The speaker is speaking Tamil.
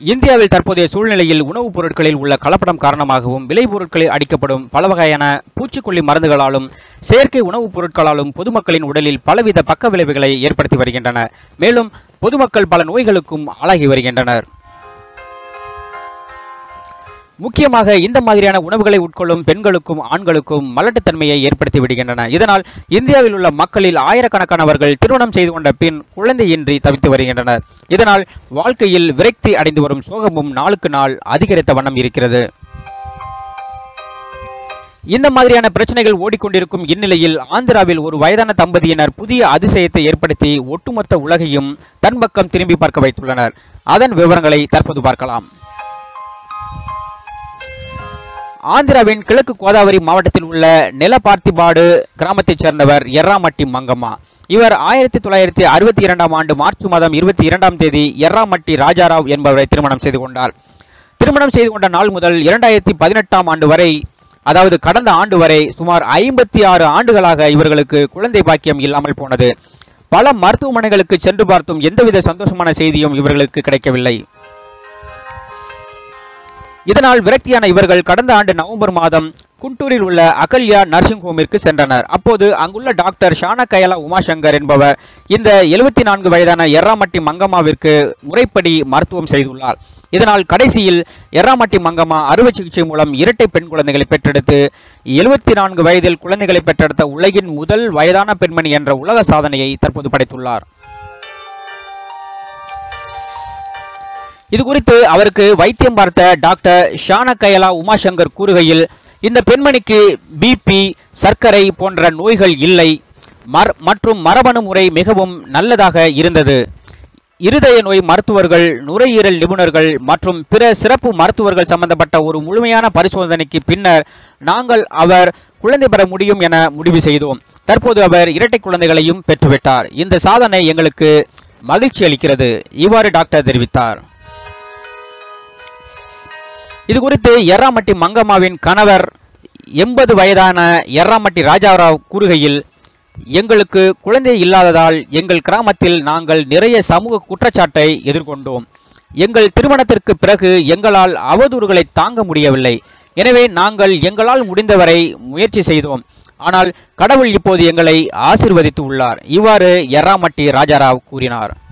இந்தியாவில் தற்போதைய சூழ்நிலையில் உணவுப் பொருட்களில் உள்ள கலப்படம் காரணமாகவும் விளைபொருட்களில் அடிக்கப்படும் பல வகையான பூச்சிக்கொல்லி மருந்துகளாலும் செயற்கை உணவுப் பொருட்களாலும் பொதுமக்களின் உடலில் பலவித பக்க விளைவுகளை ஏற்படுத்தி வருகின்றன மேலும் பொதுமக்கள் பல நோய்களுக்கும் ஆளாகி வருகின்றனர் முக்கியமாக இந்த மாதிரியான உணவுகளை உட்கொள்ளும் பெண்களுக்கும் ஆண்களுக்கும் மலட்டுத்தன்மையை ஏற்படுத்தி விடுகின்றன இதனால் இந்தியாவில் உள்ள மக்களில் ஆயிரக்கணக்கானவர்கள் திருமணம் செய்து கொண்ட பின் குழந்தையின்றி தவித்து வருகின்றனர் இதனால் வாழ்க்கையில் விரக்தி அடைந்து வரும் சோகமும் நாளுக்கு நாள் அதிகரித்த வண்ணம் இருக்கிறது இந்த மாதிரியான பிரச்சனைகள் ஓடிக்கொண்டிருக்கும் இந்நிலையில் ஆந்திராவில் ஒரு வயதான தம்பதியினர் புதிய அதிசயத்தை ஏற்படுத்தி ஒட்டுமொத்த உலகையும் தன் பக்கம் திரும்பி பார்க்க வைத்துள்ளனர் அதன் விவரங்களை தற்போது பார்க்கலாம் ஆந்திராவின் கிழக்கு கோதாவரி மாவட்டத்தில் உள்ள நிலபார்த்திபாடு கிராமத்தைச் சேர்ந்தவர் எர்ராமட்டி மங்கம்மா இவர் ஆயிரத்தி தொள்ளாயிரத்தி அறுபத்தி இரண்டாம் ஆண்டு மார்ச் மாதம் இருபத்தி இரண்டாம் தேதி எர்ராமட்டி ராஜாராவ் என்பவரை திருமணம் செய்து கொண்டார் திருமணம் செய்து கொண்ட நாள் முதல் இரண்டாயிரத்தி பதினெட்டாம் ஆண்டு வரை அதாவது கடந்த ஆண்டு வரை சுமார் ஐம்பத்தி ஆறு ஆண்டுகளாக இவர்களுக்கு குழந்தை பாக்கியம் இல்லாமல் போனது பல மருத்துவமனைகளுக்கு சென்று பார்த்தும் எந்தவித சந்தோஷமான செய்தியும் இவர்களுக்கு கிடைக்கவில்லை இதனால் விரக்தியான இவர்கள் கடந்த ஆண்டு நவம்பர் மாதம் குண்டூரில் உள்ள அகல்யா நர்சிங் ஹோமிற்கு சென்றனர் அப்போது அங்குள்ள டாக்டர் ஷான கயலா உமாசங்கர் என்பவர் இந்த எழுபத்தி நான்கு வயதான எர்ராமட்டி மங்கம்மாவிற்கு முறைப்படி மருத்துவம் செய்துள்ளார் இதனால் கடைசியில் எர்ராமட்டி மங்கம்மா அறுவை சிகிச்சை மூலம் இரட்டை பெண் குழந்தைகளை பெற்றெடுத்து எழுபத்தி நான்கு வயதில் குழந்தைகளை பெற்றெடுத்த உலகின் முதல் வயதான பெண்மணி என்ற உலக சாதனையை தற்போது படைத்துள்ளார் இது குறித்து அவருக்கு வைத்தியம் பார்த்த டாக்டர் ஷான கயலா உமாசங்கர் கூறுகையில் இந்த பெண்மணிக்கு பிபி சர்க்கரை போன்ற நோய்கள் இல்லை மர் மற்றும் மரபணு முறை மிகவும் நல்லதாக இருந்தது இருதய நோய் மருத்துவர்கள் நுரையீரல் நிபுணர்கள் மற்றும் பிற சிறப்பு மருத்துவர்கள் சம்பந்தப்பட்ட ஒரு முழுமையான பரிசோதனைக்கு பின்னர் நாங்கள் அவர் குழந்தை பெற முடியும் என முடிவு செய்தோம் தற்போது அவர் இரட்டை குழந்தைகளையும் பெற்றுவிட்டார் இந்த சாதனை எங்களுக்கு மகிழ்ச்சி அளிக்கிறது இவ்வாறு டாக்டர் தெரிவித்தார் இது குறித்து எர்ராமட்டி மங்கம்மாவின் கணவர் எண்பது வயதான எர்ராமட்டி ராஜாராவ் கூறுகையில் எங்களுக்கு குழந்தை இல்லாததால் எங்கள் கிராமத்தில் நாங்கள் நிறைய சமூக குற்றச்சாட்டை எதிர்கொண்டோம் எங்கள் திருமணத்திற்கு பிறகு எங்களால் அவதூறுகளை தாங்க முடியவில்லை எனவே நாங்கள் எங்களால் முடிந்தவரை முயற்சி செய்தோம் ஆனால் கடவுள் இப்போது எங்களை ஆசிர்வதித்து உள்ளார் இவ்வாறு எர்ராமட்டி ராஜாராவ் கூறினார்